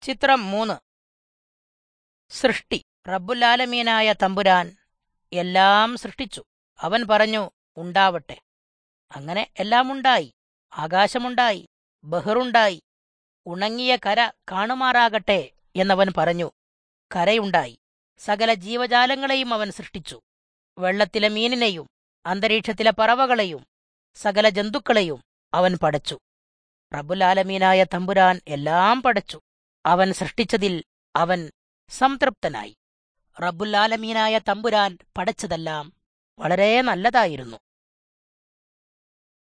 ചിത്രം മൂന്ന് സൃഷ്ടി റബ്ബുലാലമീനായ തമ്പുരാൻ എല്ലാം സൃഷ്ടിച്ചു അവൻ പറഞ്ഞു ഉണ്ടാവട്ടെ അങ്ങനെ എല്ലാം ഉണ്ടായി ആകാശമുണ്ടായി ബഹറുണ്ടായി ഉണങ്ങിയ കര കാണുമാറാകട്ടെ എന്നവൻ പറഞ്ഞു കരയുണ്ടായി സകല ജീവജാലങ്ങളെയും അവൻ സൃഷ്ടിച്ചു വെള്ളത്തിലെ മീനിനെയും അന്തരീക്ഷത്തിലെ പറവകളെയും സകല ജന്തുക്കളെയും അവൻ പടച്ചു റബ്ബുലാലമീനായ തമ്പുരാൻ എല്ലാം പടച്ചു അവൻ സൃഷ്ടിച്ചതിൽ അവൻ സംതൃപ്തനായി റബ്ബുലാലമീനായ തമ്പുരാൻ പടച്ചതെല്ലാം വളരെ നല്ലതായിരുന്നു